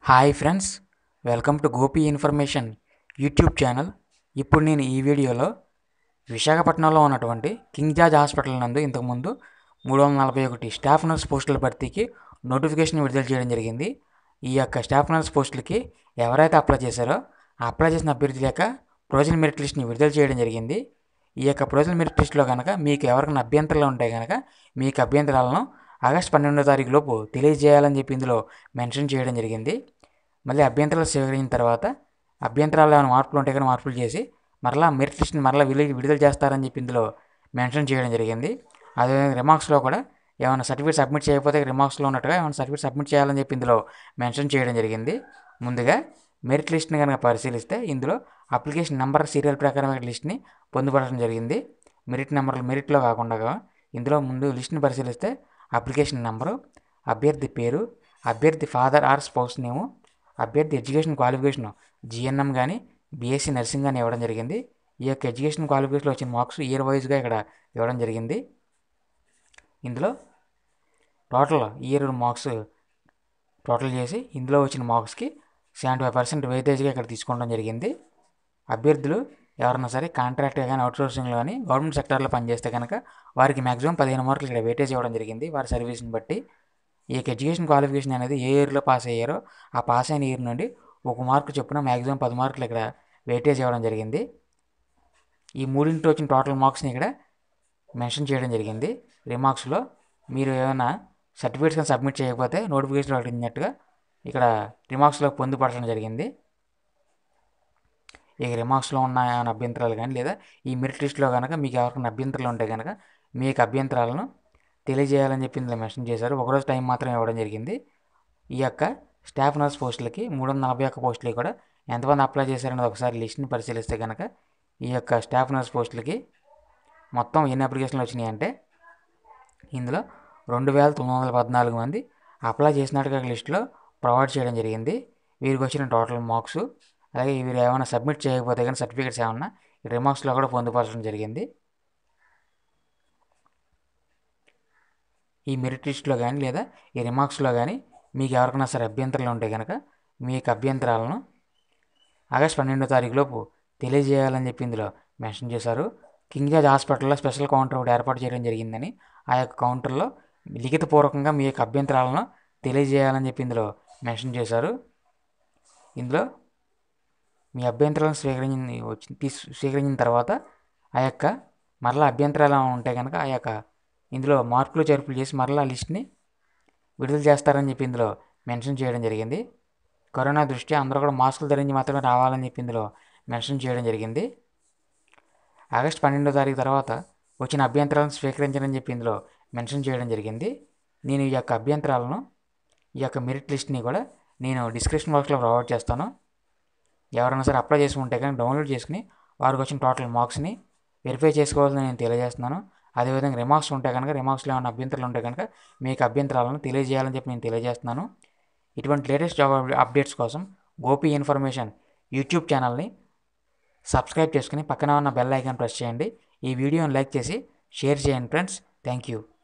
hi friends welcome to Gopi information YouTube channel ఇప్పుడు నేను ఈ వీడియోలో విశాఖపట్నంలో ఉన్నటువంటి కింగ్ జార్జ్ హాస్పిటల్ నందు ఇంతకుముందు మూడు వందల నలభై ఒకటి స్టాఫ్ నర్స్ పోస్టుల భర్తీకి నోటిఫికేషన్ విడుదల చేయడం జరిగింది ఈ యొక్క స్టాఫ్ నర్స్ పోస్టులకి ఎవరైతే అప్లై చేశారో ఆ అప్లై చేసిన అభ్యర్థుల యొక్క ప్రొవిజనల్ మెరిట్ లిస్ట్ని విడుదల చేయడం జరిగింది ఈ యొక్క ప్రొవిజనల్ మెరిట్ లిస్ట్లో కనుక మీకు ఎవరికైనా అభ్యంతరాలు ఉంటే కనుక మీకు అభ్యంతరాలను ఆగస్ట్ పన్నెండో తారీఖు లోపు తెలియజేయాలని చెప్పి ఇందులో మెన్షన్ చేయడం జరిగింది మళ్ళీ అభ్యంతరాలు స్వీకరించిన తర్వాత అభ్యంతరాలు ఏమైనా మార్పులు ఉంటే కానీ మార్పులు చేసి మరలా మెరిట్ లిస్ట్ని మరలా విడుదల విడుదల చేస్తారని చెప్పి ఇందులో మెన్షన్ చేయడం జరిగింది అదేవిధంగా రిమార్క్స్లో కూడా ఏమైనా సర్టిఫికేట్ సబ్మిట్ చేయకపోతే రిమార్క్స్లో ఉన్నట్టుగా ఏమైనా సర్టిఫికేట్ సబ్మిట్ చేయాలని చెప్పి ఇందులో మెన్షన్ చేయడం జరిగింది ముందుగా మెరిట్ లిస్ట్ని కనుక పరిశీలిస్తే ఇందులో అప్లికేషన్ నెంబర్ సీరియల్ ప్రకారం లిస్ట్ని పొందుపడడం జరిగింది మెరిట్ నెంబర్లు మెరిట్లో కాకుండా ఇందులో ముందు లిస్ట్ని పరిశీలిస్తే అప్లికేషన్ నెంబరు అభ్యర్థి పేరు అభ్యర్థి ఫాదర్ ఆర్ స్పౌస్ నేము అభ్యర్థి ఎడ్యుకేషన్ క్వాలిఫికేషన్ జిఎన్ఎం కానీ బీఎస్సీ నర్సింగ్ కానీ ఇవ్వడం జరిగింది ఈ యొక్క ఎడ్యుకేషన్ క్వాలిఫికేషన్లో వచ్చిన మార్క్స్ ఇయర్ వైజ్గా ఇక్కడ ఇవ్వడం జరిగింది ఇందులో టోటల్ ఇయర్ మార్క్స్ టోటల్ చేసి ఇందులో వచ్చిన మార్క్స్కి సెవెంటీ ఫైవ్ పర్సెంట్ వెయిటేజ్గా ఇక్కడ తీసుకోవడం జరిగింది అభ్యర్థులు ఎవరైనా సరే కాంట్రాక్ట్ కానీ అవుట్సోర్సింగ్లో కానీ గవర్నమెంట్ సెక్టార్లో పనిచేస్తే కనుక వారికి మ్యాక్సిమం పదిహేను మార్కులు ఇక్కడ వెయిటేజ్ ఇవ్వడం జరిగింది వారి సర్వీస్ని బట్టి ఈ యొక్క ఎడ్యుకేషన్ క్వాలిఫికేషన్ అనేది ఏ ఇయర్లో పాస్ అయ్యారో ఆ పాస్ అయిన ఇయర్ నుండి ఒక మార్కు చొప్పున మ్యాక్సిమం పది మార్కులు ఇక్కడ వెయిటేజ్ ఇవ్వడం జరిగింది ఈ మూడింటిలో వచ్చిన టోటల్ మార్క్స్ని ఇక్కడ మెన్షన్ చేయడం జరిగింది రిమార్క్స్లో మీరు ఏమైనా సర్టిఫికేట్స్ కానీ సబ్మిట్ చేయకపోతే నోటిఫికేషన్ ప్రకటించినట్టుగా ఇక్కడ రిమార్క్స్లో పొందుపరచడం జరిగింది ఇక రిమార్క్స్లో ఉన్న ఏమైనా అభ్యంతరాలు కానీ లేదా ఈ మెరిట్ లిస్ట్లో కనుక మీకు ఎవరికైనా అభ్యంతరాలు ఉంటే కనుక మీ యొక్క అభ్యంతరాలను తెలియజేయాలని చెప్పి ఇందులో మెన్షన్ చేశారు ఒకరోజు టైం మాత్రం ఇవ్వడం జరిగింది ఈ యొక్క స్టాఫ్ నర్స్ పోస్టులకి మూడు వందల నలభై ఒక్క పోస్టులకి కూడా ఎంతమంది అప్లై చేశారనేది ఒకసారి లిస్ట్ని పరిశీలిస్తే కనుక ఈ యొక్క స్టాఫ్ నర్స్ పోస్టులకి మొత్తం ఎన్ని అప్లికేషన్లు వచ్చినాయి అంటే ఇందులో రెండు వేల తొమ్మిది వందల పద్నాలుగు మంది అప్లై చేసినట్టుగా లిస్టులో ప్రొవైడ్ చేయడం జరిగింది వీరికి వచ్చిన టోటల్ మార్క్స్ అలాగే వీరు ఏమైనా సబ్మిట్ చేయకపోతే కానీ సర్టిఫికేట్స్ ఏమన్నా రిమార్క్స్లో కూడా పొందుపరచడం జరిగింది ఈ మెరిట్ లిస్ట్లో కానీ లేదా ఈ రిమార్క్స్లో కానీ మీకు ఎవరికైనా సరే అభ్యంతరాలు ఉంటే కనుక మీ యొక్క అభ్యంతరాలను ఆగస్ట్ పన్నెండో తారీఖులోపు తెలియజేయాలని చెప్పి ఇందులో మెన్షన్ చేశారు కింగ్ జార్జ్ హాస్పిటల్లో స్పెషల్ కౌంటర్ ఒకటి ఏర్పాటు చేయడం జరిగిందని ఆ యొక్క కౌంటర్లో లిఖితపూర్వకంగా మీ యొక్క అభ్యంతరాలను తెలియజేయాలని చెప్పి ఇందులో మెన్షన్ చేశారు ఇందులో మీ అభ్యంతరాలను స్వీకరించి వచ్చి తీసు స్వీకరించిన తర్వాత ఆ యొక్క మరలా అభ్యంతరాలు ఉంటే కనుక ఆ యొక్క ఇందులో మార్పులు చేర్పులు చేసి మరలా లిస్ట్ని విడుదల చేస్తారని చెప్పి ఇందులో మెన్షన్ చేయడం జరిగింది కరోనా దృష్ట్యా అందరూ కూడా మాస్కులు ధరించి మాత్రమే రావాలని చెప్పి ఇందులో మెన్షన్ చేయడం జరిగింది ఆగస్ట్ పన్నెండో తారీఖు తర్వాత వచ్చిన అభ్యంతరాలను స్వీకరించని చెప్పి ఇందులో మెన్షన్ చేయడం జరిగింది నేను ఈ యొక్క అభ్యంతరాలను ఈ యొక్క మెరిట్ లిస్ట్ని కూడా నేను డిస్క్రిప్షన్ బాక్స్లో ప్రొవైడ్ చేస్తాను ఎవరైనా సరే అప్లై చేసి ఉంటే కానీ డౌన్లోడ్ చేసుకుని వారికి వచ్చిన టోటల్ మార్క్స్ని వెరిఫై చేసుకోవాలని నేను తెలియజేస్తున్నాను అదేవిధంగా రిమార్క్స్ ఉంటే కనుక రిమార్క్స్లో ఏమైనా అభ్యంతరాలు ఉంటే కనుక మీకు అభ్యంతరాలను తెలియజేయాలని చెప్పి నేను తెలియజేస్తున్నాను ఇటువంటి లేటెస్ట్ జాబ్ అప్డేట్స్ కోసం గోపి ఇన్ఫర్మేషన్ యూట్యూబ్ ఛానల్ని సబ్స్క్రైబ్ చేసుకుని పక్కన ఉన్న బెల్ ఐకాన్ ప్రెస్ చేయండి ఈ వీడియోని లైక్ చేసి షేర్ చేయండి ఫ్రెండ్స్ థ్యాంక్ యూ